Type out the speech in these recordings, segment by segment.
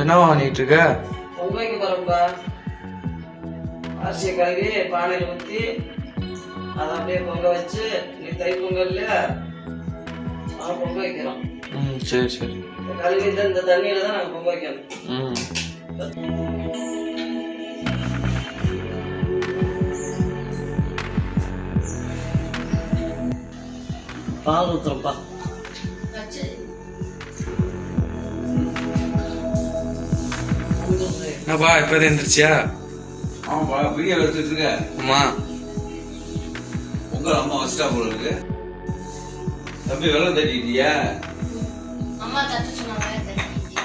என்னவா பண்ணிட்டு இருக்க பொங்க வைக்க போறோம்ப்பா அரிசியை கழுவி பானையில் ஊற்றி அதை அப்படியே பொங்க வச்சு நீ தை பொங்கல்ல அவன் பொங்க வைக்கிறோம் ம் சரி சரி இந்த கழுவி இந்த இந்த தண்ணியில தான் நாங்கள் பொங்க வைக்கணும் ம் பால் ஊற்றுறோம்ப்பா என்னப்பா இப்பதான் எந்திரிச்சியா ஆமாப்பா வீடியோ எடுத்துட்டு இருக்க அம்மா உங்கள் அம்மா வச்சிட்டா போல இருக்கு தம்பி வெள்ளம் தட்டிட்டியா அம்மா தட்டு சொன்னாங்க தட்டிட்டு.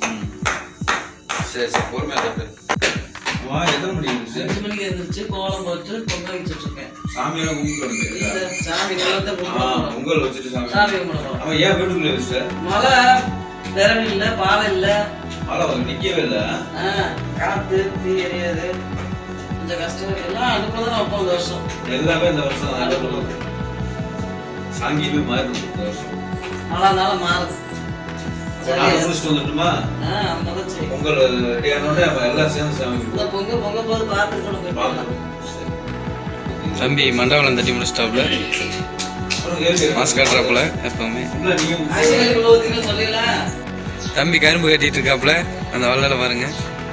சரி சரி பொறுமையா தட்டு அம்மா எத்தனை மணிக்கு இருந்துச்சு அஞ்சு மணிக்கு எழுந்திரிச்சு கோலம் போட்டு பொங்க வச்சுட்டு இருக்கேன் சாமியெல்லாம் கும்பிட்டு வந்து இந்த சாமி குளத்தை ஆ, கும்பிடுறோம் பொங்கல் வச்சுட்டு சாமி சாமி கும்பிடுறோம் அவன் ஏன் வீட்டுக்குள்ள வச்சுட்ட மழை திறன் இல்லை பால் இல்லை மழை வந்து நிக்கவே இல்லை ஆ, காத்து தீ எரியாது கொஞ்சம் கஷ்டம் எல்லாம் அடுப்புல தான் வைப்போம் இந்த வருஷம் எல்லாமே இந்த வருஷம் அடுப்புல சாங்கியமே மாறி இந்த வருஷம் மழை இருந்தாலும் மாறுது சரி நாங்க முடிச்சுட்டு வந்துட்டுமா ஆ அந்த தான் சரி பொங்கல் ரெடி ஆனோடனே அப்ப எல்லாம் சேர்ந்து சாமி இந்த பொங்க பொங்க போது பார்த்துக்கணும் போய் பார்க்கலாம். தம்பி மண்டபம் தட்டி முடிச்சிட்டாப்ல அப்புறம் கேள்வி மாஸ்க் காட்டுறாப்புல எப்பவுமே இல்ல நீங்க ஆசிரியர்களுக்குள்ள ஊத்தின்னு சொல்லிடலாம் தம்பி கரும்பு கட்டிட்டு இருக்காப்புல அந்த வள்ளல பாருங்க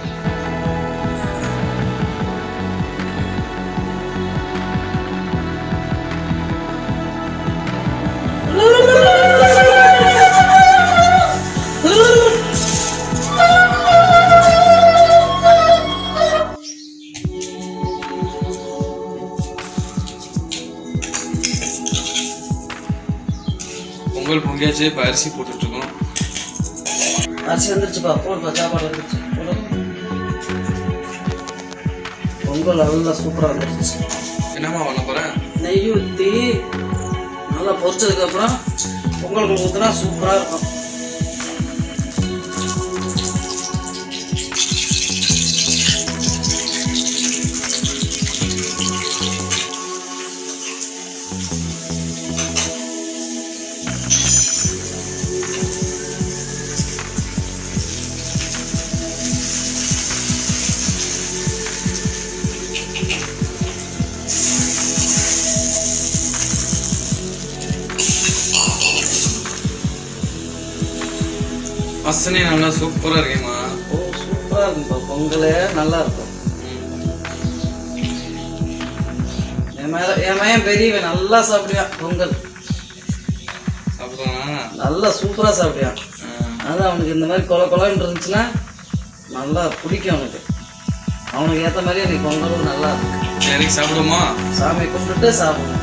பொங்கல் பொங்கியாச்சு இப்ப அரிசி போட்டுட்டு இருக்கோம் அரிசி வந்துருச்சுப்பா போடுப்பா சாப்பாடு வந்துருச்சு போடு. பொங்கல் நல்லா சூப்பராக வந்துருச்சு என்னம்மா பண்ண போறேன் நெய் ஊற்றி நல்லா பொரிச்சதுக்கப்புறம் பொங்கல் ஊற்றினா சூப்பராக இருக்கும் வாசனை நல்லா சூப்பரா இருக்கேம்மா ஓ சூப்பராக இருக்கும்ப்பா பொங்கலே நல்லா இருக்கும் என் மேல என் மகன் பெரியவன் நல்லா சாப்பிடுவான் பொங்கல் சாப்பிடுவானா நல்லா சூப்பராக சாப்பிடுவான் ஆ. அதான் அவனுக்கு இந்த மாதிரி கொல கொலன்னு இருந்துச்சுன்னா நல்லா பிடிக்கும் அவனுக்கு அவனுக்கு ஏற்ற மாதிரி எனக்கு பொங்கலும் நல்லா இருக்கும் சரி சாப்பிடுவோமா சாமியை கும்பிட்டுட்டு சாப்பிடணும்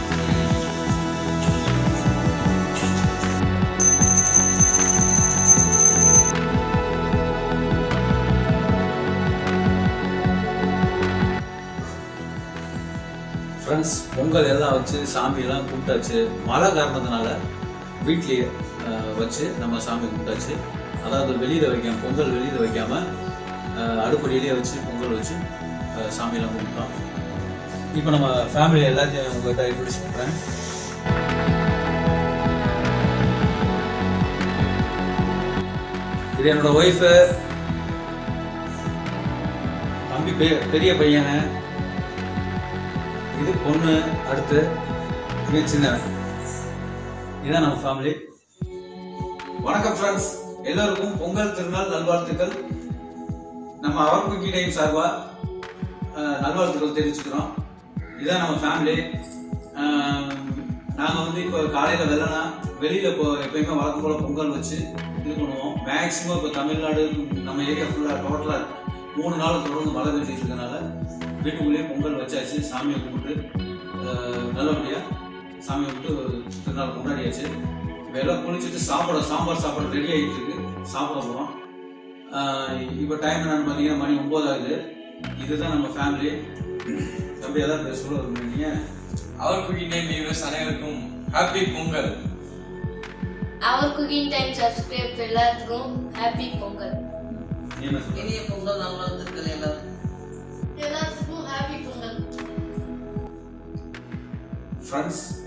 ஃப்ரெண்ட்ஸ் பொங்கல் எல்லாம் வச்சு சாமியெல்லாம் கும்பிட்டாச்சு மழை காரணத்தினால வீட்லேயே அஹ், வச்சு நம்ம சாமி கும்பிட்டாச்சு அதாவது வெளியில் வைக்காம பொங்கல் வெளியில் வைக்காம அஹ், அடுப்படியிலேயே வச்சு பொங்கல் வச்சு அஹ், சாமியெல்லாம் கும்பிட்டோம் இப்போ நம்ம ஃபேமிலி எல்லாத்தையும் உங்கள்கிட்ட இன்ட்ரடியூஸ் பண்ணுறேன் இது என்னோட ஒய்ஃபு தம்பி பெ- பெரிய பையன் இது பொண்ணு அடுத்து இது சின்னவன் இதுதான் நம்ம ஃபேமிலி வணக்கம் ஃப்ரெண்ட்ஸ் எல்லோருக்கும் பொங்கல் திருநாள் நல்வாழ்த்துக்கள் நம்ம அவர் குக்கி டைம் சார்பா அஹ், நல்வாழ்த்துக்கள் தெரிவிச்சுக்கிறோம் இதுதான் நம்ம ஃபேமிலி நாங்கள் வந்து இப்போ காலையில் வெள்ளனா வெளியில் இப்போ எப்பயுமே வழக்கம் போல பொங்கல் வச்சு இது பண்ணுவோம் மேக்ஸிமம் இப்போ தமிழ்நாடு நம்ம ஏரியா ஃபுல்லாக டோட்டலாக மூணு நாள் தொடர்ந்து மழை பெஞ்சிட்டு இருக்கனால வீட்டுக்குள்ளேயே பொங்கல் வச்சாச்சு சாமியை கும்பிட்டு அஹ், நல்லபடியாக சாமியை கும்பிட்டு திருநாள் கொண்டாடியாச்சு வெள்ளம் குளிச்சுட்டு சாப்பிட சாம்பார் சாப்பாடு ரெடி ஆகிட்டு இருக்கு சாப்பிட போகிறோம் இப்போ டைம் என்னன்னு பார்த்தீங்கன்னா மணி ஒம்பது ஆகுது இதுதான் நம்ம ஃபேமிலி தம்பி ஏதாவது சொல்ல விரும்புறீங்க அவர் குக்கிங் டைம் வியூவர்ஸ் அனைவருக்கும் happy Pongal our cooking time subscribe எல்லாத்துக்கும் ஹாப்பி பொங்கல் நீ என்ன சொல்ற இனிய பொங்கல் நல்வாழ்த்துக்கள் எல்லாரும் எல்லாத்துக்கும் ஹாப்பி பொங்கல் ஃப்ரெண்ட்ஸ்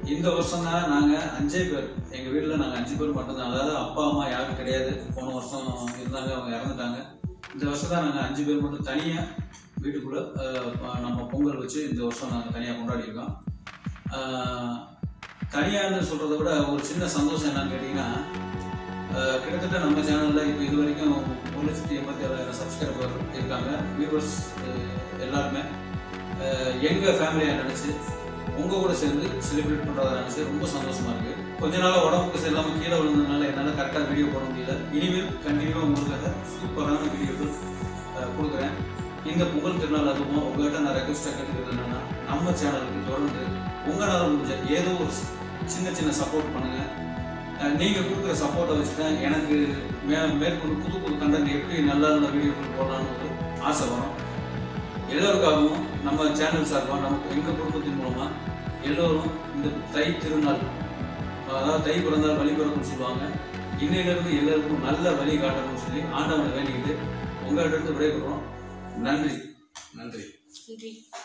இந்த வருஷம் தான் நாங்கள் அஞ்சே பேர் எங்கள் வீட்டில் நாங்கள் அஞ்சு பேர் மட்டும்தான் அதாவது அப்பா அம்மா யாரும் கிடையாது போன வருஷம் இருந்தாங்க அவங்க இறந்துட்டாங்க இந்த வருஷம் தான் நாங்கள் அஞ்சு பேர் மட்டும் தனியாக வீட்டுக்குள்ளே நம்ம பொங்கல் வச்சு இந்த வருஷம் நாங்கள் தனியாக கொண்டாடியிருக்கோம் ஆஹ், தனியான்னு சொல்கிறத விட ஒரு சின்ன சந்தோஷம் என்னன்னு கேட்டிங்கன்னா ஆஹ், கிட்டத்தட்ட நம்ம சேனலில் இப்போ இது வரைக்கும் ஒரு லட்சத்தி எண்பத்தி ஏழாயிரம் சப்ஸ்கிரைபர் இருக்காங்க வியூவர்ஸ் எல்லாருமே எங்கள் ஃபேமிலியாக நினச்சி உங்கள் கூட சேர்ந்து செலிப்ரேட் பண்ணுறதா நினச்சி ரொம்ப சந்தோஷமாக இருக்குது கொஞ்ச நாளாக உடம்புக்கு சரியில்லாமல் கீழே விழுந்ததுனால என்னால் கரெக்டாக வீடியோ போட முடியல இனிமேல் கண்டினியூவாக உங்களுக்காக சூப்பரான வீடியோக்கள் ஆஹ், கொடுக்குறேன் இந்த பொங்கல் திருநாள் அதுவும் உங்கள்கிட்ட நான் ரெக்வஸ்ட்டாக கேட்டுக்கிறது என்னன்னா நம்ம சேனலுக்கு தொடர்ந்து உங்களால் முடிஞ்ச ஏதோ ஒரு சி- சின்ன சின்ன சப்போர்ட் பண்ணுங்கள் நீங்கள் கொடுக்குற சப்போர்ட்டை வச்சு தான் எனக்கு மே மேற்கொண்டு புது புது கண்டென்ட் எப்படி நல்ல நல்ல வீடியோக்கள் போடலான்னு ஒரு ஆசை வரும் எல்லோருக்காகவும் நம்ம சேனல் சார்பாக நம்ம எங்கள் குடும்பத்தின் மூலமாக எல்லோரும் இந்த தை திருநாள் அதாவது தை பிறந்தால் வழி பிறக்கும்னு சொல்லுவாங்க இன்னையிலிருந்து எல்லாருக்கும் நல்ல வழி காட்டணும்னு சொல்லி ஆண்டவனை வேண்டிக்கிட்டு உங்கள்கிட்ட இருந்து விடைபெறுறோம் நன்றி நன்றி நன்றி